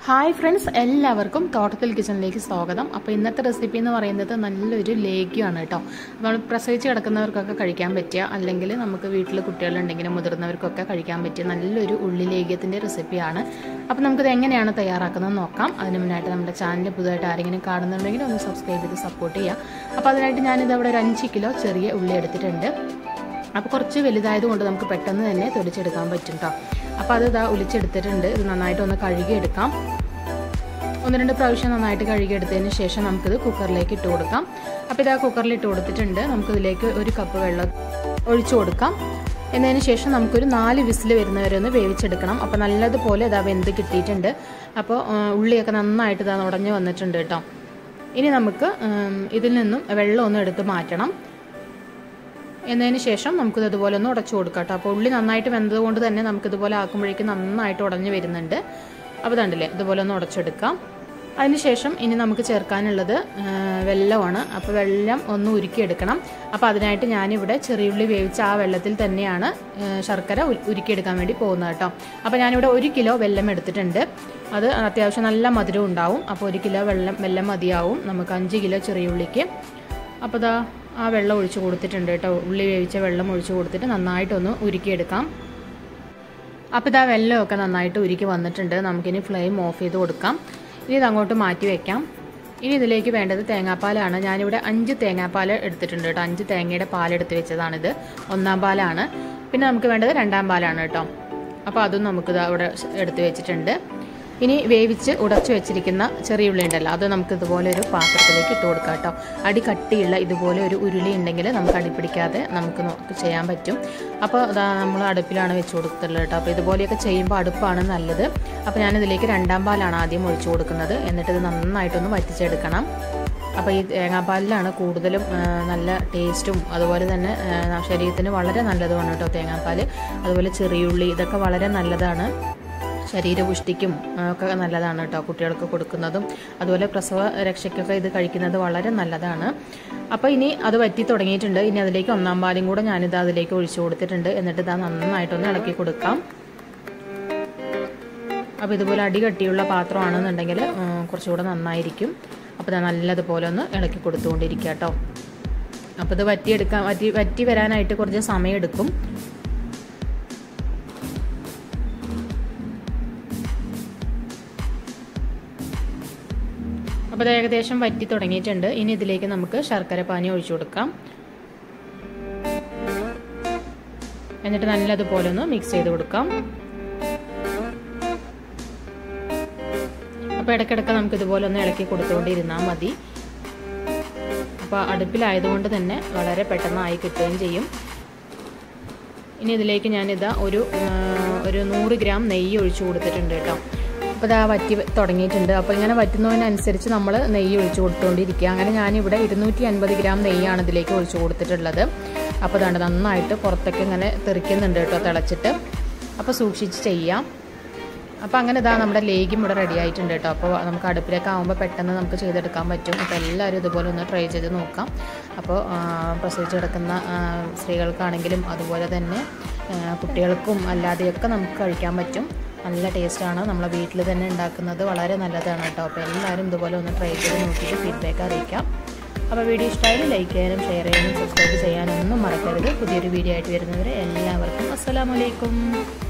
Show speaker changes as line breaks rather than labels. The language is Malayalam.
ഹായ് ഫ്രണ്ട്സ് എല്ലാവർക്കും തോട്ടത്തിൽ കിച്ചണിലേക്ക് സ്വാഗതം അപ്പോൾ ഇന്നത്തെ റെസിപ്പി എന്ന് പറയുന്നത് നല്ലൊരു ലേഗ്യമാണ് കേട്ടോ നമ്മൾ പ്രസവിച്ച് കിടക്കുന്നവർക്കൊക്കെ കഴിക്കാൻ പറ്റിയ അല്ലെങ്കിൽ നമുക്ക് വീട്ടിൽ കുട്ടികളുണ്ടെങ്കിലും മുതിർന്നവർക്കൊക്കെ കഴിക്കാൻ പറ്റിയ നല്ലൊരു ഉള്ളി ലേഗ്യത്തിൻ്റെ റെസിപ്പിയാണ് അപ്പോൾ നമുക്കിത് എങ്ങനെയാണ് തയ്യാറാക്കുന്നത് നോക്കാം അതിന് മുന്നായിട്ട് നമ്മുടെ ചാനൽ പുതുതായിട്ട് ആരെങ്കിലും കാണുന്നുണ്ടെങ്കിൽ ഒന്ന് സബ്സ്ക്രൈബ് ചെയ്ത് സപ്പോർട്ട് ചെയ്യുക അപ്പോൾ അതിനായിട്ട് ഞാനിത് അവിടെ ഒരു അഞ്ച് കിലോ ചെറിയ ഉള്ളി എടുത്തിട്ടുണ്ട് അപ്പോൾ കുറച്ച് വലുതായത് കൊണ്ട് നമുക്ക് പെട്ടെന്ന് തന്നെ തൊലിച്ചെടുക്കാൻ പറ്റും കേട്ടോ അപ്പോൾ അത് ഇതാ ഒലിച്ചെടുത്തിട്ടുണ്ട് ഇത് നന്നായിട്ട് ഒന്ന് കഴുകിയെടുക്കാം ഒന്ന് രണ്ട് പ്രാവശ്യം നന്നായിട്ട് കഴുകിയെടുത്തതിന് ശേഷം നമുക്കിത് കുക്കറിലേക്ക് ഇട്ട് കൊടുക്കാം അപ്പോൾ ഇതാ കുക്കറിൽ ഇട്ട് കൊടുത്തിട്ടുണ്ട് നമുക്കിതിലേക്ക് ഒരു കപ്പ് വെള്ളം ഒഴിച്ചു കൊടുക്കാം എന്നതിന് ശേഷം നമുക്കൊരു നാല് വിസിൽ വരുന്നവരെ ഒന്ന് വേവിച്ചെടുക്കണം അപ്പോൾ നല്ലതുപോലെ ഇതാ വെന്ത് കിട്ടിയിട്ടുണ്ട് അപ്പോൾ ഉള്ളിയൊക്കെ നന്നായിട്ട് ഇതാ ഉടഞ്ഞു വന്നിട്ടുണ്ട് കേട്ടോ ഇനി നമുക്ക് ഇതിൽ നിന്നും വെള്ളം ഒന്ന് എടുത്ത് മാറ്റണം എന്നതിന് ശേഷം നമുക്കിത് ഇതുപോലെ ഒന്ന് ഉടച്ചു കൊടുക്കാം കേട്ടോ അപ്പോൾ ഉള്ളി നന്നായിട്ട് വെന്തത് കൊണ്ട് തന്നെ നമുക്കിതുപോലെ ആക്കുമ്പോഴേക്കും നന്നായിട്ട് ഉടഞ്ഞു വരുന്നുണ്ട് അപ്പോൾ ഇതുണ്ടല്ലേ ഇതുപോലെ ഒന്ന് ഉടച്ചെടുക്കാം അതിനുശേഷം ഇനി നമുക്ക് ചേർക്കാനുള്ളത് വെള്ളമാണ് അപ്പോൾ വെള്ളം ഒന്ന് ഉരുക്കിയെടുക്കണം അപ്പോൾ അതിനായിട്ട് ഞാനിവിടെ ചെറിയുള്ളി വേവിച്ച ആ വെള്ളത്തിൽ തന്നെയാണ് ശർക്കര ഉരുക്കിയെടുക്കാൻ വേണ്ടി പോകുന്നത് കേട്ടോ അപ്പോൾ ഞാനിവിടെ ഒരു കിലോ വെള്ളം എടുത്തിട്ടുണ്ട് അത് അത്യാവശ്യം നല്ല മധുരം ഉണ്ടാവും അപ്പോൾ ഒരു കിലോ വെള്ളം വെള്ളം മതിയാവും നമുക്ക് അഞ്ച് കിലോ ചെറിയുള്ളിക്ക് അപ്പോൾ ഇതാ ആ വെള്ളം ഒഴിച്ച് കൊടുത്തിട്ടുണ്ട് കേട്ടോ ഉള്ളി വേവിച്ച വെള്ളം ഒഴിച്ച് കൊടുത്തിട്ട് നന്നായിട്ടൊന്ന് ഉരുക്കിയെടുക്കാം അപ്പോൾ ഇതാ വെള്ളമൊക്കെ നന്നായിട്ട് ഉരുക്കി വന്നിട്ടുണ്ട് നമുക്കിനി ഫ്ലെയിം ഓഫ് ചെയ്ത് കൊടുക്കാം ഇനി ഇത് അങ്ങോട്ട് മാറ്റി വെക്കാം ഇനി ഇതിലേക്ക് വേണ്ടത് തേങ്ങാപ്പാലാണ് ഞാനിവിടെ അഞ്ച് തേങ്ങാപ്പാൽ എടുത്തിട്ടുണ്ട് കേട്ടോ അഞ്ച് തേങ്ങയുടെ പാലെടുത്ത് വെച്ചതാണിത് ഒന്നാം പാലാണ് പിന്നെ നമുക്ക് വേണ്ടത് രണ്ടാം പാലാണ് കേട്ടോ അപ്പോൾ അതും നമുക്കിത് അവിടെ എടുത്ത് വെച്ചിട്ടുണ്ട് ഇനി വേവിച്ച് ഉടച്ചു വെച്ചിരിക്കുന്ന ചെറിയ ഉള്ളി ഉണ്ടല്ലോ അത് നമുക്ക് ഇതുപോലെ ഒരു പാത്രത്തിലേക്ക് ഇട്ട് കൊടുക്കാം കേട്ടോ അടി കട്ടിയുള്ള ഇതുപോലെ ഒരു ഉരുളി ഉണ്ടെങ്കിൽ നമുക്ക് അടി പിടിക്കാതെ നമുക്ക് ചെയ്യാൻ പറ്റും അപ്പോൾ അതാ നമ്മൾ അടുപ്പിലാണ് വെച്ച് കൊടുത്തിട്ടുള്ളത് കേട്ടോ അപ്പോൾ ഇതുപോലെയൊക്കെ ചെയ്യുമ്പോൾ അടുപ്പാണ് നല്ലത് അപ്പോൾ ഞാനിതിലേക്ക് രണ്ടാം പാലാണ് ആദ്യം ഒഴിച്ചു കൊടുക്കുന്നത് എന്നിട്ട് ഇത് നന്നായിട്ടൊന്ന് വറ്റിച്ചെടുക്കണം അപ്പോൾ ഈ തേങ്ങാപ്പാലിലാണ് കൂടുതലും നല്ല ടേസ്റ്റും അതുപോലെ തന്നെ ശരീരത്തിന് വളരെ നല്ലതുമാണ് കേട്ടോ തേങ്ങാപ്പാൽ അതുപോലെ ചെറിയുള്ളി ഇതൊക്കെ വളരെ നല്ലതാണ് ശരീരപുഷ്ടിക്കും ഒക്കെ നല്ലതാണ് കേട്ടോ കുട്ടികൾക്ക് കൊടുക്കുന്നതും അതുപോലെ പ്രസവ രക്ഷയ്ക്കൊക്കെ ഇത് കഴിക്കുന്നത് വളരെ നല്ലതാണ് അപ്പോൾ ഇനി അത് വറ്റി തുടങ്ങിയിട്ടുണ്ട് ഇനി അതിലേക്ക് ഒന്നാം പാലും കൂടെ ഞാനിത് അതിലേക്ക് ഒഴിച്ചു കൊടുത്തിട്ടുണ്ട് എന്നിട്ട് ഇതാ നന്നായിട്ടൊന്ന് ഇളക്കി കൊടുക്കാം അപ്പോൾ ഇതുപോലെ അടി കട്ടിയുള്ള പാത്രമാണെന്നുണ്ടെങ്കിൽ കുറച്ചുകൂടെ നന്നായിരിക്കും അപ്പോൾ ഇത് നല്ലതുപോലെ ഒന്ന് ഇളക്കി കൊടുത്തുകൊണ്ടിരിക്കുക കേട്ടോ അപ്പോൾ ഇത് വറ്റിയെടുക്കാൻ വറ്റി വറ്റി വരാനായിട്ട് കുറച്ച് സമയം എടുക്കും അപ്പോൾ അത് ഏകദേശം വറ്റി തുടങ്ങിയിട്ടുണ്ട് ഇനി ഇതിലേക്ക് നമുക്ക് ശർക്കര പാനി ഒഴിച്ചു കൊടുക്കാം എന്നിട്ട് നല്ലതുപോലെ ഒന്ന് മിക്സ് ചെയ്ത് കൊടുക്കാം അപ്പോൾ ഇടയ്ക്കിടയ്ക്ക് നമുക്ക് ഇതുപോലെ ഒന്ന് ഇളക്കി കൊടുത്തുകൊണ്ടിരുന്നാൽ മതി അപ്പോൾ അടുപ്പിലായതുകൊണ്ട് തന്നെ വളരെ പെട്ടെന്ന് ആയി കിട്ടുകയും ചെയ്യും ഇനി ഇതിലേക്ക് ഞാനിതാ ഒരു ഒരു നൂറ് ഗ്രാം നെയ്യ് ഒഴിച്ചു കൊടുത്തിട്ടുണ്ട് കേട്ടോ അപ്പോൾ ഇതാ വറ്റി തുടങ്ങിയിട്ടുണ്ട് അപ്പോൾ ഇങ്ങനെ വറ്റുന്നതിനനുസരിച്ച് നമ്മൾ നെയ്യ് ഒഴിച്ചു കൊടുത്തുകൊണ്ടിരിക്കുക അങ്ങനെ ഞാനിവിടെ ഇരുന്നൂറ്റി അൻപത് ഗ്രാം നെയ്യാണ് ഇതിലേക്ക് ഒഴിച്ചു കൊടുത്തിട്ടുള്ളത് അപ്പോൾ അതാണ് നന്നായിട്ട് പുറത്തൊക്കെ ഇങ്ങനെ തെറിക്കുന്നുണ്ട് കേട്ടോ തിളച്ചിട്ട് അപ്പോൾ സൂക്ഷിച്ച് ചെയ്യാം അപ്പോൾ അങ്ങനെ ഇതാ നമ്മുടെ ലേഗിയും ഇവിടെ റെഡി ആയിട്ടുണ്ട് കേട്ടോ അപ്പോൾ നമുക്ക് അടുപ്പിലേക്ക് ആകുമ്പോൾ പെട്ടെന്ന് നമുക്ക് ചെയ്തെടുക്കാൻ പറ്റും അപ്പോൾ എല്ലാവരും ഇതുപോലെ ഒന്ന് ട്രൈ ചെയ്ത് നോക്കാം അപ്പോൾ പ്രസവിച്ച് കിടക്കുന്ന സ്ത്രീകൾക്കാണെങ്കിലും അതുപോലെ തന്നെ കുട്ടികൾക്കും അല്ലാതെയൊക്കെ നമുക്ക് കഴിക്കാൻ പറ്റും നല്ല ടേസ്റ്റാണ് നമ്മളെ വീട്ടിൽ തന്നെ ഉണ്ടാക്കുന്നത് വളരെ നല്ലതാണ് കേട്ടോ അപ്പോൾ എല്ലാവരും ഇതുപോലെ ഒന്ന് ട്രൈ ചെയ്ത് നോക്കിയിട്ട് ഫീഡ്ബാക്ക് അറിയിക്കാം അപ്പോൾ വീഡിയോ ഇഷ്ടമായാലും ലൈക്ക് ചെയ്യാനും ഷെയർ ചെയ്യാനും സബ്സ്ക്രൈബ് ചെയ്യാനും ഒന്നും മറക്കരുത് പുതിയൊരു വീഡിയോ ആയിട്ട് വരുന്നവരെ എല്ലാവർക്കും അസ്സലാമലൈക്കും